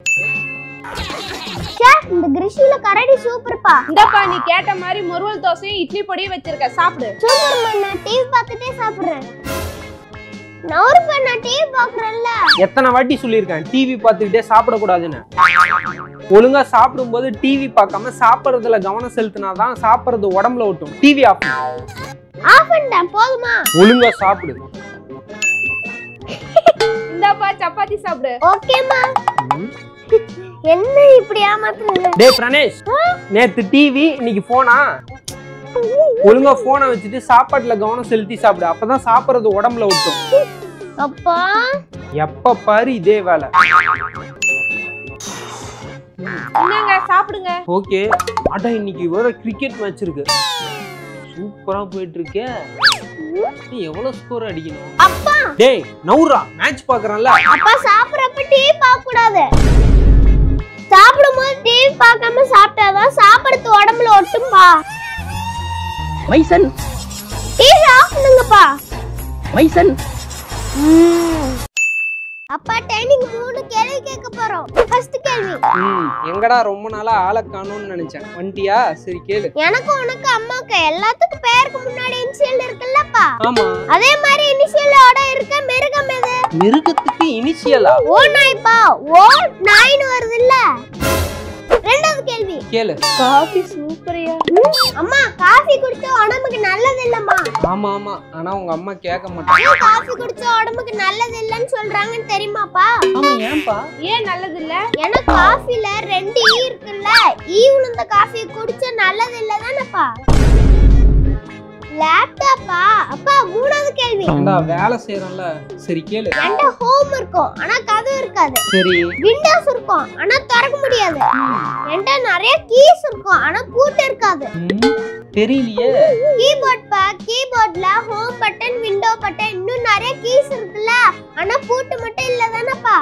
ச்சே, இந்த கிரிஷில கரடி சூப்பர்ப்பா இந்தப்பா நீ கேட்ட மாதிரி முருவல் தோசையும் இட்லி பொடியும் வச்சிருக்க சாப்பிடு சூப்பர்மா நான் டிவி பார்த்துட்டே சாப்பிடுறேன் நவருப்பா நான் டிவி பார்க்கறேன்ல எத்தனை வாட்டி சொல்லியிருக்கேன் டிவி பார்த்துக்கிட்டே சாப்பிடக்கூடாதுன்னு ஒழுங்கா சாப்பிடும்போது டிவி பார்க்காம சாப்பிட்றதுல கவனம் செலுத்தினாதான் சாப்பிட்றது உடம்புல ஒட்டும் டிவி ஆஃப் ஆஃப் பண்ணிட்டேன் போதுமா ஒழுங்கா சாப்பிடு இந்தாப்பா சப்பாத்தி சாப்பிடு ஓகேம்மா என்ன இப்படி ஏமாத்துறது டேய் பிரணேஷ் நேத்து டிவி இன்னைக்கு போனா ஒழுங்கா போனை வச்சுட்டு சாப்பாட்டுல கவனம் செலுத்தி சாப்பிடு அப்பதான் சாப்பிட்றது உடம்புல ஒட்டும் அப்பா எப்ப பாரு இதே வேலை என்னங்க சாப்பிடுங்க ஓகே அட இன்னைக்கு வேற கிரிக்கெட் மேட்ச் இருக்கு சூப்பரா போயிட்டு இருக்கே நீ எவ்வளவு ஸ்கோர் அடிக்கணும் அப்பா டேய் நவுரா மேட்ச் பாக்குறேன்ல அப்பா சாப்பிடுறப்ப டிவி பார்க்க கூடாது சாப்பிடும்போது டிவி பார்க்காம சாப்பிட்டாதான் சாப்பிடுறது உடம்புல ஒட்டும்பா மைசன் டிவி ஆஃப் பண்ணுங்கப்பா மைசன் அப்பா டைனிங் மூணு கேள்வி கேட்க போறோம் ஃபர்ஸ்ட் கேள்வி ம் எங்கடா ரொம்ப நாளா ஆளை காணோம்னு நினைச்சேன் வண்டியா சரி கேளு எனக்கு உனக்கு அம்மாக்கு எல்லாத்துக்கும் பேருக்கு முன்னாடி இனிஷியல் இருக்குல்லப்பா ஆமா அதே மாதிரி இனிஷியலோட இருக்க மிருகம் எது மிருகத்துக்கு இனிஷியலா ஓ நாய்ப்பா ஓ நாய்னு வருது இல்ல ரெண்டாவது கேள்வி கேளு காஃபி சூப்பரியா அம்மா காஃபி குடிச்சா உடம்புக்கு நல்லது இல்லம்மா ஆமா ஆமா ஆனா உங்க அம்மா கேட்க மாட்டாங்க ஏன் காஃபி குடிச்சா உடம்புக்கு நல்லது இல்லைன்னு சொல்றாங்கன்னு தெரியுமாப்பா ஆமா ஏன்பா ஏன் நல்லது இல்ல ஏன்னா காஃபில ரெண்டு ஈ இருக்குல்ல ஈ உளுந்த காஃபி குடிச்சா நல்லது இல்ல தானப்பா லேப்டாப்பா அப்பா மூணாவது கேள்வி ஏண்டா வேலை செய்யறோம்ல சரி கேளு என்கிட்ட ஹோம் இருக்கும் ஆனா கதவு இருக்காது சரி விண்டோஸ் இருக்கும் ஆனா திறக்க முடியாது என்கிட்ட நிறைய கீஸ் இருக்கும் ஆனா பூட்டு இருக்காது ம், தெரியலையே கீபோர்ட் பா கீபோர்ட்ல ஹோம் பட்டன் விண்டோ பட்டன் இன்னும் நிறைய கீஸ் இருக்குல்ல ஆனா பூட்டு மட்டும் இல்ல தானப்பா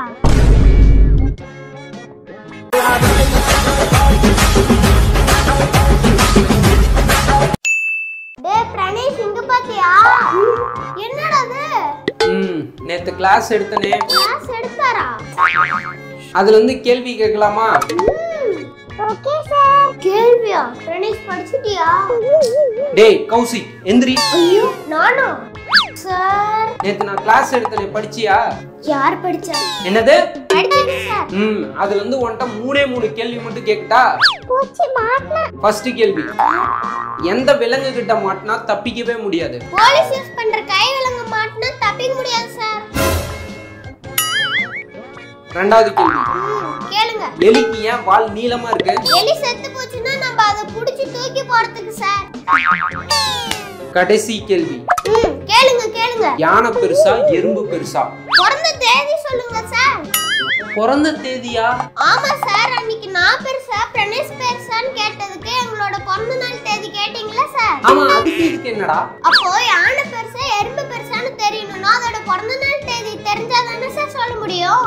டேய் பிரணேஷ் இங்க பாத்தியா என்னடா அது ம் நேத்து கிளாஸ் எடுத்தனே கிளாஸ் எடுத்தாரா அதுல இருந்து கேள்வி கேட்கலாமா ஓகே சார் கேள்வியா பிரணேஷ் படிச்சிட்டியா டேய் கௌசிக் எந்திரி ஐயோ நானும் சார் நேத்து நான் கிளாஸ் எடுத்தனே படிச்சியா யார் படிச்சா என்னது படிச்சேன் சார் ம் அதுல இருந்து உன்கிட்ட மூணே மூணு கேள்வி மட்டும் கேக்கட்டா போச்சு மாட்டின ஃபர்ஸ்ட் கேள்வி எந்த விலங்கு கிட்ட மாட்டினா தப்பிக்கவே முடியாது போலீஸ் யூஸ் பண்ற கை விலங்கு மாட்டினா தப்பிக்க முடியாது சார் ரெண்டாவது கேள்வி ம், கேளுங்க எலிக்கு ஏன் வால் நீளமா இருக்கு எலி செத்து போச்சுன்னா நம்ம அதை புடிச்சு தூக்கி போறதுக்கு சார் கடைசி கேள்வி ம் கேளுங்க கேளுங்க யானை பெருசா எறும்பு பெருசா பிறந்த தேதி சொல்லுங்க சார் பிறந்த தேதியா ஆமா சார் அன்னைக்கு நான் பெருசா பிரணேஷ் பெருசான்னு கேட்டதுக்கு எங்களோட பிறந்த நாள் தேதி கேட்டீங்களா சார் ஆமா அதுக்கு இதுக்கு என்னடா அப்போ யானை பெருசா எறும்பு பெருசான்னு தெரியணும்னா அதோட பிறந்த நாள் தேதி தெரிஞ்சா தானே சார் சொல்ல முடியும்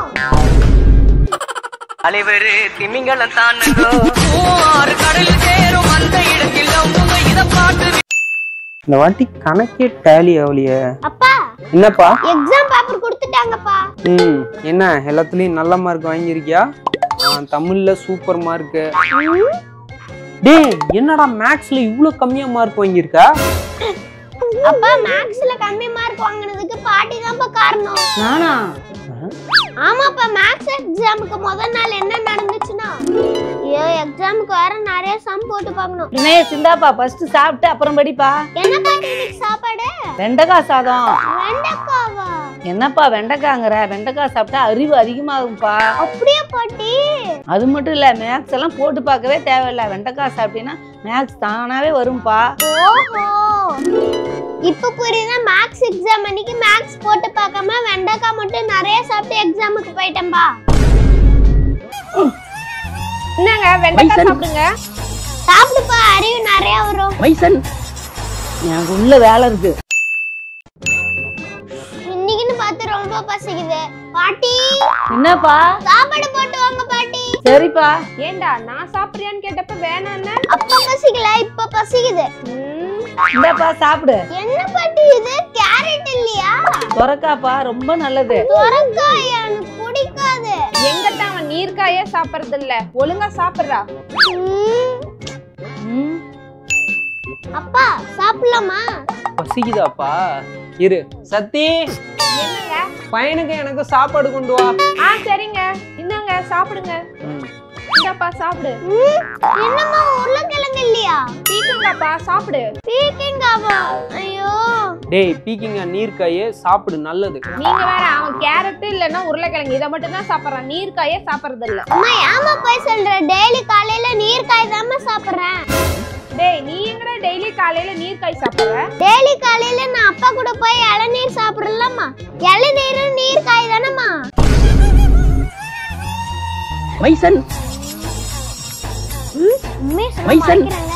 அலைவரு திமிங்கலம் தானுங்கோ ஆறு கடல் சேரும் அந்த இடத்தில் அவங்க இத பாட்டு இந்த வாட்டி கணக்கே டேலி ஆகலையே அப்பா என்னப்பா எக்ஸாம் பேப்பர் கொடுத்துட்டாங்கப்பா ம் என்ன எல்லாத்துலயும் நல்ல மார்க் வாங்கியிருக்கியா ஆ, தமிழ்ல சூப்பர் மார்க் டேய் என்னடா மேக்ஸ்ல இவ்ளோ கம்மியா மார்க் வாங்கியிருக்க அப்பா மேக்ஸ்ல கம்மி மார்க் வாங்குனதுக்கு பாட்டி தான்ப்பா காரணம் நானா ஆமாப்பா மேக்ஸ் எக்ஸாமுக்கு முதல் நாள் என்ன நடந்துச்சுன்னா ஐயோ எக்ஸாமுக்கு வேற நிறைய சம் போட்டு பார்க்கணும் தினேஷ் இந்தாப்பா ஃபர்ஸ்ட் சாப்பிட்டு அப்புறம் படிப்பா என்ன பாட்டி இன்னைக்கு சாப்பாடு வெண்டைக்காய் சாதம் வெண்டைக்காவா என்னப்பா வெண்டைக்காங்கிற வெண்டைக்காய் சாப்பிட்டா அறிவு அதிகமாகும்ப்பா அப்படியே பாட்டி அது மட்டும் இல்ல மேக்ஸ் எல்லாம் போட்டு பார்க்கவே தேவையில்ல வெண்டைக்காய் சாப்பிட்டீங்கன்னா மேக்ஸ் தானாவே வரும்பா ஓஹோ இப்ப புரியுதா மேக்ஸ் எக்ஸாம் அன்னைக்கு மேக்ஸ் போட்டு பார்க்காம வெண்டைக்காய் மட்டும் நிறைய சாப்பிட்டு எக்ஸாமுக்கு போயிட்டேன்பா என்னங்க வெண்டைக்காய் சாப்பிடுங்க சாப்பிடுப்பா அறிவு நிறைய வரும் மைசன் எனக்கு உள்ள வேலை இருக்கு இன்னைக்குன்னு பார்த்து ரொம்ப பசிக்குது பாட்டி என்னப்பா சாப்பாடு போட்டு வாங்க பாட்டி சரிப்பா ஏண்டா நான் சாப்பிடுறியான்னு கேட்டப்ப வேணான்னு அப்ப பசிக்கல இப்ப பசிக்குது இந்தாப்பா சாப்பிடு என்ன பாட்டி இது கேரட் இல்லையா சொரக்காப்பா ரொம்ப நல்லது சொரக்காய் எனக்கு பிடிக்காது எங்கிட்ட அவன் நீ நீர்க்காயே சாப்பிடுறது இல்ல ஒழுங்கா சாப்பிடுறா ம், ம் அப்பா சாப்பிடலாமா பசிக்குதாப்பா இரு சத்தி என்னங்க பையனுக்கு எனக்கு சாப்பாடு கொண்டு வா ஆ சரிங்க இந்தாங்க சாப்பிடுங்க ம். இந்தாப்பா சாப்பிடு ம், என்னம்மா உருளைக்கிழங்கு இல்லையா பீக்கங்காப்பா சாப்பிடு பீக்கிங்காவா ஐயோ டேய் பீக்கிங்க நீர்க்காயே சாப்பிடு நல்லது நீங்க வேற அவன் கேரட் இல்லைன்னா உருளைக்கிழங்கு இதை மட்டும் தான் சாப்பிடுறான் நீர்க்காயே சாப்பிடுறது இல்ல அம்மா ஏமா போய் சொல்ற டெய்லி காலையில நீர்க்காய் தாம்மா சாப்பிடுறேன் டேய் நீ எங்கடா டெய்லி காலையில நீர்க்காய் சாப்பிடுற டெய்லி காலையில நான் அப்பா கூட போய் இளநீர் சாப்பிடலாமா இளநீரும் நீர்க்காய் தானம்மா மைசன் உண்மையை சொல்ல மைசன். மறைக்கிறாங்க.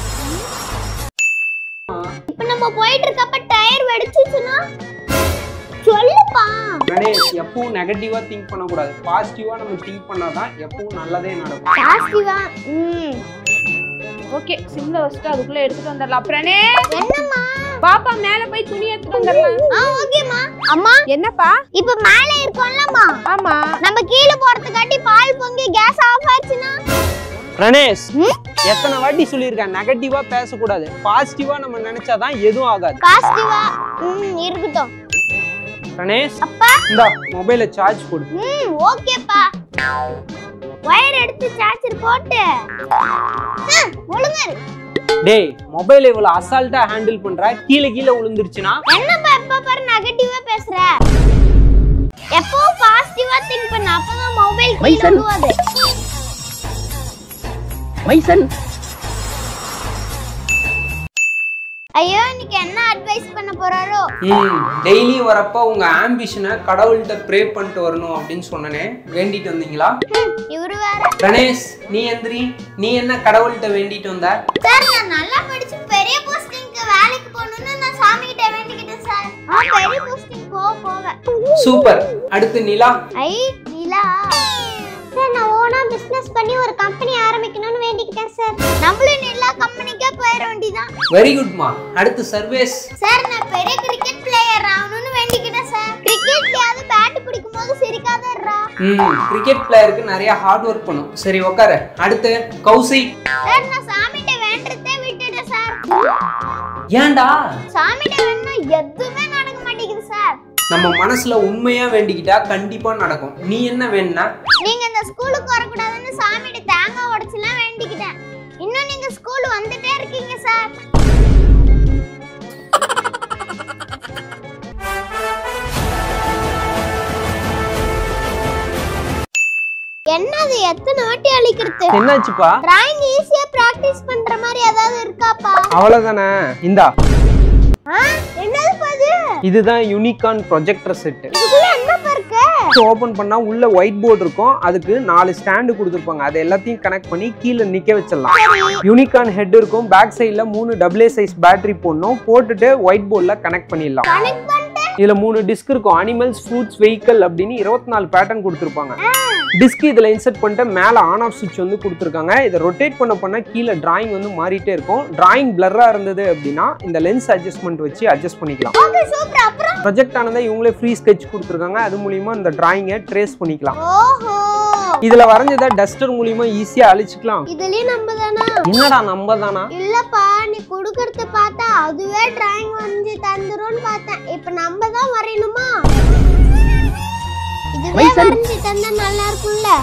இப்ப நம்ம போயிட்டு இருக்கப்ப டயர் வெடிச்சுச்சுன்னா சொல்லுப்பா கணேஷ் எப்பவும் நெகட்டிவா திங்க் பண்ணக்கூடாது பாசிட்டிவா நம்ம திங்க் பண்ணாதான் எப்பவும் நல்லதே நடக்கும் பாசிட்டிவா ம் ஓகே சிம்ல வச்சுட்டு அதுக்குள்ள எடுத்துட்டு வந்துடலாம் பிரணே என்னம்மா பாப்பா மேல போய் துணி எடுத்துட்டு வந்துடலாம் ஆ ஓகேம்மா அம்மா என்னப்பா இப்ப மேல இருக்கோம்லம்மா ஆமா நம்ம கீழே போறதுக்காட்டி பால் பொங்கி கேஸ் ஆஃப் ஆச்சுன்னா கணேஷ் எத்தனை வாட்டி சொல்லியிருக்கேன் நெகட்டிவா பேசக்கூடாது பாசிட்டிவா நம்ம நினைச்சாதான் எதுவும் ஆகாது பாசிட்டிவா ம் இருக்கட்டும் கணேஷ் அப்பா இந்தா மொபைல சார்ஜ் போடு ம் ஓகேப்பா ஒயர் எடுத்து சார்ஜர் போட்டு ம், ஒழுங்கா இரு. டேய் மொபைல் இவ்வளவு அசால்ட்டா ஹேண்டில் பண்ற கீழே கீழே விழுந்துருச்சுன்னா என்னப்பா எப்ப பாரு நெகட்டிவா பேசுற எப்பவும் பாசிட்டிவா திங்க் பண்ண அப்பதான் மொபைல் கீழ மைசன். விழுவாது மைசன் ஐயோ இன்னைக்கு என்ன அட்வைஸ் பண்ண போறாரோ ம் டெய்லி வரப்ப உங்க ஆம்பிஷனை கடவுள்கிட்ட ப்ரே பண்ணிட்டு வரணும் அப்படின்னு சொன்னனே வேண்டிட்டு வந்தீங்களா ம், இவரு வேற கணேஷ் நீ எந்திரி நீ என்ன கடவுள்கிட்ட வேண்டிட்டு வந்த சார் நான் நல்லா படிச்சு பெரிய போஸ்டிங்க்கு வேலைக்கு போகணும்னு நான் சாமி கிட்ட வேண்டிக்கிட்டேன் சார் ஆ பெரிய போஸ்டிங் போக போவேன் சூப்பர் அடுத்து நிலா ஐ நிலா சார் நான் ஓனா பிசினஸ் பண்ணி ஒரு கம்பெனி ஆரம்பிக்கணும்னு வேண்டிக்கிட்டேன் சார் நம்மளும் நிலா கம்பெனிக்கே போயிட வேண்டியதான் வெரி குட்மா அடுத்து சர்வேஸ் சார் நான் பெரிய கிரிக்கெட் பிளேயர் ஆகணும்னு வேண்டிக்கிட்டேன் சார் கிரிக்கெட்லயாவது பேட் பிடிக்கும் போது சிரிக்காதேர்றா ம் கிரிக்கெட் பிளேயருக்கு நிறைய ஹார்ட் ஒர்க் பண்ணும் சரி உட்காரு அடுத்து கௌசி சார் நான் சாமிகிட்ட வேண்டறதே விட்டுட்டேன் சார் ஏன்டா சாமிகிட்ட வேணா எதுவுமே நடக்க மாட்டேங்குது சார் நம்ம மனசுல உண்மையா வேண்டிக்கிட்டா கண்டிப்பா நடக்கும் நீ என்ன வேணும்னா நீங்க இந்த ஸ்கூலுக்கு வரக்கூடாதுன்னு சாமிகிட்ட தேங்காய் உடைச்சுலாம் வேண்டிக்கிட்டேன் இன்னும் நீங்க ஸ்கூல் வந்துட்டே இருக்கீங்க சார் என்னது எத்தனை வாட்டி அழிக்கிறது என்னாச்சுப்பா டிராயிங் ஈஸியா பிராக்டிஸ் பண்ற மாதிரி ஏதாவது இருக்காப்பா அவ்வளவுதானே இந்தா ஆ, என்னதுப்பா இது இதுதான் யூனிகான் ப்ரொஜெக்டர் செட்டு இதுக்குள்ள என்னப்பா இருக்கு ஓபன் பண்ணா உள்ள ஒயிட் போர்டு இருக்கும் அதுக்கு நாலு ஸ்டாண்டு கொடுத்துருப்பாங்க அதை எல்லாத்தையும் கனெக்ட் பண்ணி கீழே நிக்க வச்சிடலாம் யூனிகான் ஹெட் இருக்கும் பேக் சைடுல மூணு டபுள் சைஸ் பேட்டரி போடணும் போட்டுட்டு ஒயிட் போர்டில் கனெக்ட் பண்ணிடலாம் கனெக்ட் பண்ணிட்டு இதுல மூணு டிஸ்க் இருக்கும் அனிமல்ஸ் ஃப்ரூட்ஸ் வெஹிக்கல் அப்படின்னு இருபத்தி நாலு பேட்டர்ன் கொடுத்துருப்பாங்க டிஸ்க் இதுல இன்சர்ட் பண்ணிட்டு மேல ஆன் ஆஃப் சுவிட்ச் வந்து கொடுத்துருக்காங்க இதை ரொட்டேட் பண்ண பண்ண கீழே டிராயிங் வந்து மாறிட்டே இருக்கும் டிராயிங் பிளர்ரா இருந்தது அப்படின்னா இந்த லென்ஸ் அட்ஜஸ்ட்மெண்ட் வச்சு அட்ஜஸ்ட் பண்ணிக்கலாம் ஓகே சூப்பர் அப்புறம் ப்ரொஜெக்ட் ஆனதை இவங்களே ஃப்ரீ ஸ்கெட்ச் கொடுத்துருக்காங்க அது மூலியமா இந்த டிராயிங்கை ட்ரேஸ் பண்ணிக்கலாம் ஓஹோ இதுல வரைஞ்சதை டஸ்டர் மூலியமா ஈஸியா அழிச்சுக்கலாம் இதுலயும் நம்ம தானா என்னடா நம்ம தானா இல்லப்பா நீ குடுக்கறத பார்த்தா அதுவே டிராயிங் வரைஞ்சு தந்துரும்னு பார்த்தேன் இப்ப நம்ம தான் வரையணுமா இதுவே வரைஞ்சு தந்தா நல்லா இருக்கும்ல